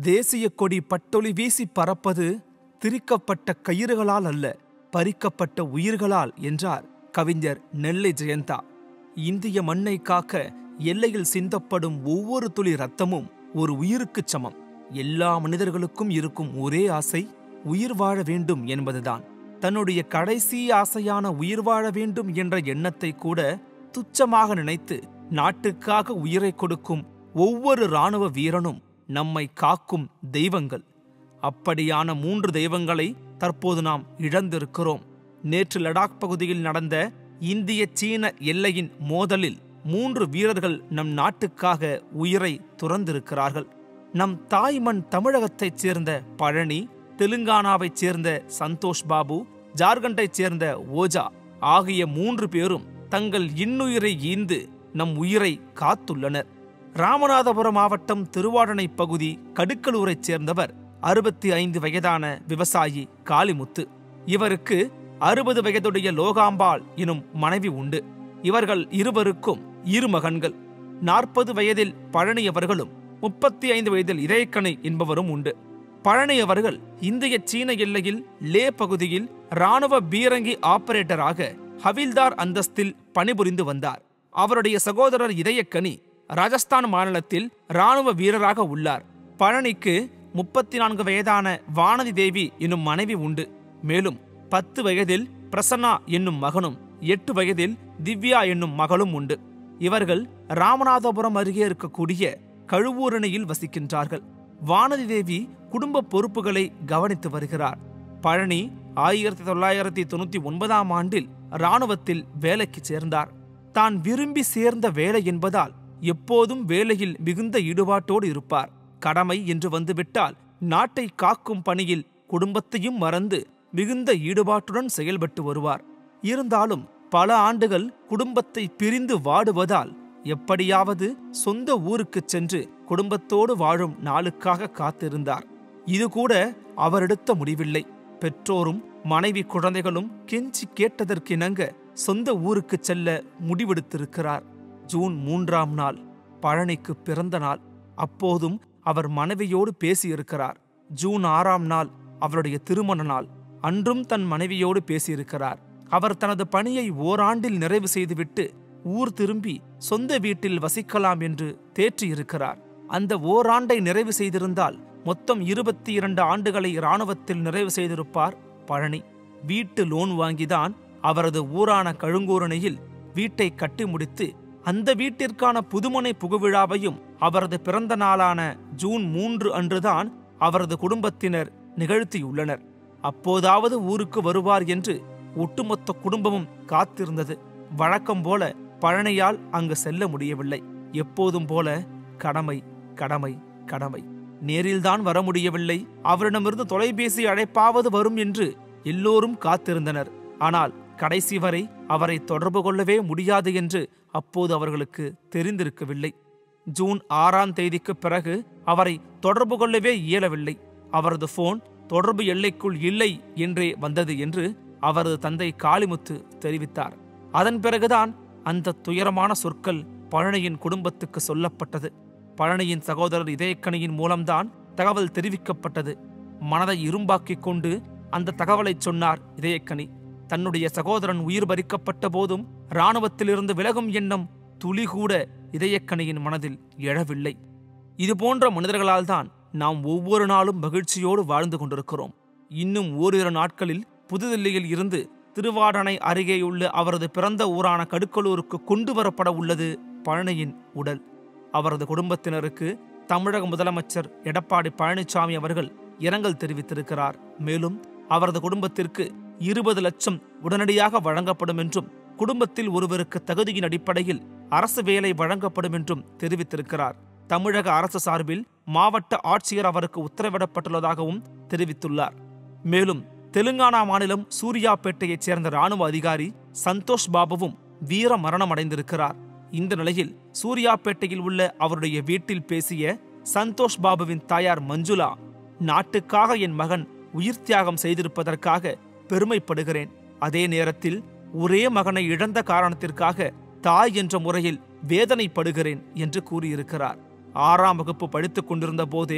தேசிய கொடி பட்டொளி வீசி பறப்பது திரிக்கப்பட்ட கயிறுகளால் அல்ல பறிக்கப்பட்ட உயிர்களால் என்றார் கவிஞர் நெல்லை ஜெயந்தா இந்திய மண்ணை காக்க எல்லையில் சிந்தப்படும் ஒவ்வொரு துளி ரத்தமும் ஒரு உயிருக்குச் சமம் எல்லா மனிதர்களுக்கும் இருக்கும் ஒரே ஆசை உயிர் வாழ வேண்டும் என்பதுதான் தன்னுடைய கடைசி ஆசையான உயிர் வாழ வேண்டும் என்ற எண்ணத்தை கூட துச்சமாக நினைத்து நாட்டுக்காக உயிரை கொடுக்கும் ஒவ்வொரு இராணுவ வீரனும் நம்மை காக்கும் தெய்வங்கள் அப்படியான மூன்று தெய்வங்களை தற்போது நாம் இழந்திருக்கிறோம் நேற்று லடாக் பகுதியில் நடந்த இந்திய சீன எல்லையின் மோதலில் மூன்று வீரர்கள் நம் நாட்டுக்காக உயிரை துறந்திருக்கிறார்கள் நம் தாய் மண் தமிழகத்தைச் சேர்ந்த பழனி தெலுங்கானாவைச் சேர்ந்த சந்தோஷ் பாபு ஜார்க்கண்டைச் சேர்ந்த ஓஜா ஆகிய மூன்று பேரும் தங்கள் இன்னுயிரை ஈந்து நம் உயிரை காத்துள்ளனர் ராமநாதபுரம் மாவட்டம் திருவாடனை பகுதி கடுக்கலூரைச் சேர்ந்தவர் அறுபத்தி ஐந்து வயதான விவசாயி காளிமுத்து இவருக்கு அறுபது வயதுடைய லோகாம்பாள் எனும் மனைவி உண்டு இவர்கள் இருவருக்கும் இரு மகன்கள் நாற்பது வயதில் பழனி அவர்களும் முப்பத்தி ஐந்து வயதில் இதயக்கணை என்பவரும் உண்டு பழனி அவர்கள் இந்திய சீன எல்லையில் லே பகுதியில் ராணுவ பீரங்கி ஆபரேட்டராக ஹவில்தார் அந்தஸ்தில் பணிபுரிந்து வந்தார் அவருடைய சகோதரர் இதயக்கனி ராஜஸ்தான் மாநிலத்தில் ராணுவ வீரராக உள்ளார் பழனிக்கு முப்பத்தி நான்கு வயதான வானதி தேவி என்னும் மனைவி உண்டு மேலும் பத்து வயதில் பிரசன்னா என்னும் மகனும் எட்டு வயதில் திவ்யா என்னும் மகளும் உண்டு இவர்கள் ராமநாதபுரம் அருகே இருக்கக்கூடிய கழுவூரணியில் வசிக்கின்றார்கள் வானதி தேவி குடும்ப பொறுப்புகளை கவனித்து வருகிறார் பழனி ஆயிரத்தி தொள்ளாயிரத்தி தொண்ணூத்தி ஒன்பதாம் ஆண்டில் இராணுவத்தில் வேலைக்கு சேர்ந்தார் தான் விரும்பி சேர்ந்த வேலை என்பதால் எப்போதும் வேலையில் மிகுந்த ஈடுபாட்டோடு இருப்பார் கடமை என்று வந்துவிட்டால் நாட்டை காக்கும் பணியில் குடும்பத்தையும் மறந்து மிகுந்த ஈடுபாட்டுடன் செயல்பட்டு வருவார் இருந்தாலும் பல ஆண்டுகள் குடும்பத்தை பிரிந்து வாடுவதால் எப்படியாவது சொந்த ஊருக்குச் சென்று குடும்பத்தோடு வாழும் நாளுக்காக காத்திருந்தார் இது கூட அவரெடுத்த முடிவில்லை பெற்றோரும் மனைவி குழந்தைகளும் கெஞ்சி கேட்டதற்கிணங்க சொந்த ஊருக்குச் செல்ல முடிவெடுத்திருக்கிறார் ஜூன் மூன்றாம் நாள் பழனிக்கு பிறந்த நாள் அப்போதும் அவர் மனைவியோடு பேசியிருக்கிறார் ஜூன் ஆறாம் நாள் அவருடைய திருமண நாள் அன்றும் தன் மனைவியோடு பேசியிருக்கிறார் அவர் தனது பணியை ஓராண்டில் நிறைவு செய்துவிட்டு ஊர் திரும்பி சொந்த வீட்டில் வசிக்கலாம் என்று தேற்றியிருக்கிறார் அந்த ஓராண்டை நிறைவு செய்திருந்தால் மொத்தம் இருபத்தி இரண்டு ஆண்டுகளை இராணுவத்தில் நிறைவு செய்திருப்பார் பழனி வீட்டு லோன் வாங்கிதான் அவரது ஊரான கழுங்கூரணியில் வீட்டை கட்டி முடித்து அந்த வீட்டிற்கான புதுமனை புகுவிழாவையும் அவரது பிறந்த நாளான ஜூன் மூன்று அன்றுதான் அவரது குடும்பத்தினர் நிகழ்த்தியுள்ளனர் அப்போதாவது ஊருக்கு வருவார் என்று ஒட்டுமொத்த குடும்பமும் காத்திருந்தது வழக்கம் போல பழனியால் அங்கு செல்ல முடியவில்லை எப்போதும் போல கடமை கடமை கடமை நேரில்தான் வர முடியவில்லை அவரிடமிருந்து தொலைபேசி அழைப்பாவது வரும் என்று எல்லோரும் காத்திருந்தனர் ஆனால் கடைசி வரை அவரை தொடர்பு கொள்ளவே முடியாது என்று அப்போது அவர்களுக்கு தெரிந்திருக்கவில்லை ஜூன் ஆறாம் தேதிக்கு பிறகு அவரை தொடர்பு கொள்ளவே இயலவில்லை அவரது போன் தொடர்பு எல்லைக்குள் இல்லை என்றே வந்தது என்று அவரது தந்தை காளிமுத்து தெரிவித்தார் அதன் பிறகுதான் அந்த துயரமான சொற்கள் பழனியின் குடும்பத்துக்கு சொல்லப்பட்டது பழனியின் சகோதரர் இதயக்கணியின் மூலம்தான் தகவல் தெரிவிக்கப்பட்டது மனதை இரும்பாக்கிக் கொண்டு அந்த தகவலைச் சொன்னார் இதயக்கனி தன்னுடைய சகோதரன் உயிர் பறிக்கப்பட்ட போதும் இராணுவத்திலிருந்து விலகும் எண்ணம் துளி கூட இதயக்கணியின் மனதில் எழவில்லை இதுபோன்ற மனிதர்களால் தான் நாம் ஒவ்வொரு நாளும் மகிழ்ச்சியோடு வாழ்ந்து கொண்டிருக்கிறோம் இன்னும் ஓரிரு நாட்களில் புதுதில்லியில் இருந்து திருவாடனை அருகேயுள்ள அவரது பிறந்த ஊரான கடுக்கலூருக்கு கொண்டு வரப்பட உள்ளது பழனியின் உடல் அவரது குடும்பத்தினருக்கு தமிழக முதலமைச்சர் எடப்பாடி பழனிசாமி அவர்கள் இரங்கல் தெரிவித்திருக்கிறார் மேலும் அவரது குடும்பத்திற்கு இருபது லட்சம் உடனடியாக வழங்கப்படும் என்றும் குடும்பத்தில் ஒருவருக்கு தகுதியின் அடிப்படையில் அரசு வேலை வழங்கப்படும் என்றும் தெரிவித்திருக்கிறார் தமிழக அரசு சார்பில் மாவட்ட ஆட்சியர் அவருக்கு உத்தரவிடப்பட்டுள்ளதாகவும் தெரிவித்துள்ளார் மேலும் தெலுங்கானா மாநிலம் சூர்யாப்பேட்டையைச் சேர்ந்த ராணுவ அதிகாரி சந்தோஷ் பாபுவும் வீர மரணம் அடைந்திருக்கிறார் இந்த நிலையில் சூர்யாப்பேட்டையில் உள்ள அவருடைய வீட்டில் பேசிய சந்தோஷ் பாபுவின் தாயார் மஞ்சுளா நாட்டுக்காக என் மகன் உயிர் தியாகம் செய்திருப்பதற்காக பெருமைப்படுகிறேன் அதே நேரத்தில் ஒரே மகனை இழந்த காரணத்திற்காக தாய் என்ற முறையில் வேதனைப்படுகிறேன் என்று கூறியிருக்கிறார் ஆறாம் வகுப்பு படித்துக் கொண்டிருந்த போதே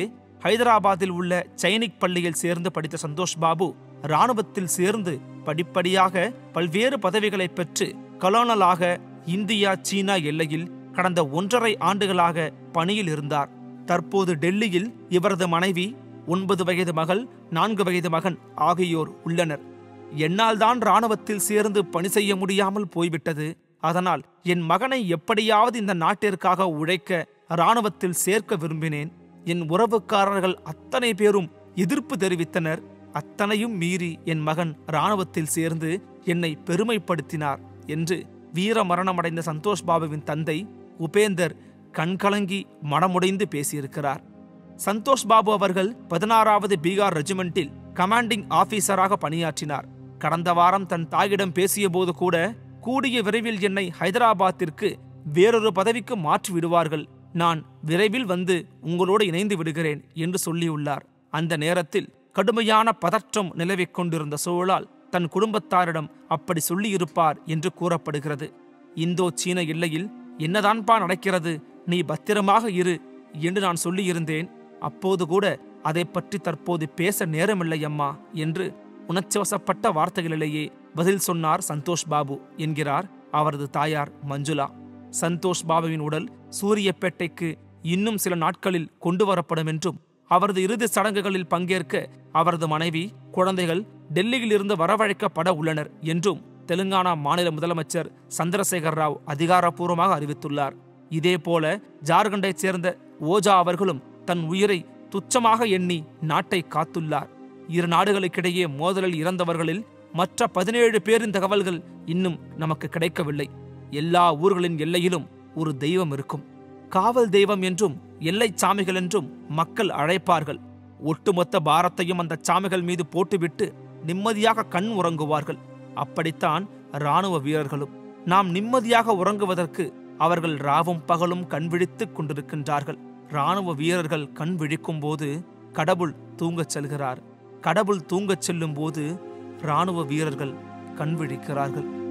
ஹைதராபாத்தில் உள்ள சைனிக் பள்ளியில் சேர்ந்து படித்த சந்தோஷ் பாபு ராணுவத்தில் சேர்ந்து படிப்படியாக பல்வேறு பதவிகளை பெற்று கலோனலாக இந்தியா சீனா எல்லையில் கடந்த ஒன்றரை ஆண்டுகளாக பணியில் இருந்தார் தற்போது டெல்லியில் இவரது மனைவி ஒன்பது வயது மகள் நான்கு வயது மகன் ஆகியோர் உள்ளனர் என்னால் தான் ராணுவத்தில் சேர்ந்து பணி செய்ய முடியாமல் போய்விட்டது அதனால் என் மகனை எப்படியாவது இந்த நாட்டிற்காக உழைக்க ராணுவத்தில் சேர்க்க விரும்பினேன் என் உறவுக்காரர்கள் அத்தனை பேரும் எதிர்ப்பு தெரிவித்தனர் அத்தனையும் மீறி என் மகன் ராணுவத்தில் சேர்ந்து என்னை பெருமைப்படுத்தினார் என்று வீர மரணமடைந்த சந்தோஷ் பாபுவின் தந்தை உபேந்தர் கண்கலங்கி மனமுடைந்து பேசியிருக்கிறார் சந்தோஷ் பாபு அவர்கள் பதினாறாவது பீகார் ரெஜிமெண்டில் கமாண்டிங் ஆபீசராக பணியாற்றினார் கடந்த வாரம் தன் தாயிடம் பேசியபோது கூட கூடிய விரைவில் என்னை ஹைதராபாத்திற்கு வேறொரு பதவிக்கு மாற்றி விடுவார்கள் நான் விரைவில் வந்து உங்களோடு இணைந்து விடுகிறேன் என்று சொல்லியுள்ளார் அந்த நேரத்தில் கடுமையான பதற்றம் நிலவிக் கொண்டிருந்த சூழலால் தன் குடும்பத்தாரிடம் அப்படி சொல்லியிருப்பார் என்று கூறப்படுகிறது இந்தோ சீன எல்லையில் என்னதான்பா நடக்கிறது நீ பத்திரமாக இரு என்று நான் சொல்லியிருந்தேன் அப்போது கூட அதை பற்றி தற்போது பேச நேரமில்லை அம்மா என்று உணர்ச்சிவசப்பட்ட வார்த்தைகளிலேயே பதில் சொன்னார் சந்தோஷ் பாபு என்கிறார் அவரது தாயார் மஞ்சுளா சந்தோஷ் பாபுவின் உடல் சூரியப்பேட்டைக்கு இன்னும் சில நாட்களில் கொண்டு வரப்படும் என்றும் அவரது இறுதி சடங்குகளில் பங்கேற்க அவரது மனைவி குழந்தைகள் டெல்லியில் இருந்து வரவழைக்கப்பட உள்ளனர் என்றும் தெலுங்கானா மாநில முதலமைச்சர் சந்திரசேகர் ராவ் அதிகாரப்பூர்வமாக அறிவித்துள்ளார் இதேபோல ஜார்க்கண்டைச் சேர்ந்த ஓஜா அவர்களும் தன் உயிரை துச்சமாக எண்ணி நாட்டை காத்துள்ளார் இரு நாடுகளுக்கிடையே மோதலில் இறந்தவர்களில் மற்ற பதினேழு பேரின் தகவல்கள் இன்னும் நமக்கு கிடைக்கவில்லை எல்லா ஊர்களின் எல்லையிலும் ஒரு தெய்வம் இருக்கும் காவல் தெய்வம் என்றும் எல்லை சாமிகள் என்றும் மக்கள் அழைப்பார்கள் ஒட்டுமொத்த பாரத்தையும் அந்த சாமிகள் மீது போட்டுவிட்டு நிம்மதியாக கண் உறங்குவார்கள் அப்படித்தான் இராணுவ வீரர்களும் நாம் நிம்மதியாக உறங்குவதற்கு அவர்கள் ராவும் பகலும் கண் விழித்துக் கொண்டிருக்கின்றார்கள் இராணுவ வீரர்கள் கண் விழிக்கும் போது கடவுள் தூங்கச் செல்கிறார் கடவுள் தூங்கச் செல்லும் போது இராணுவ வீரர்கள் கண் விழிக்கிறார்கள்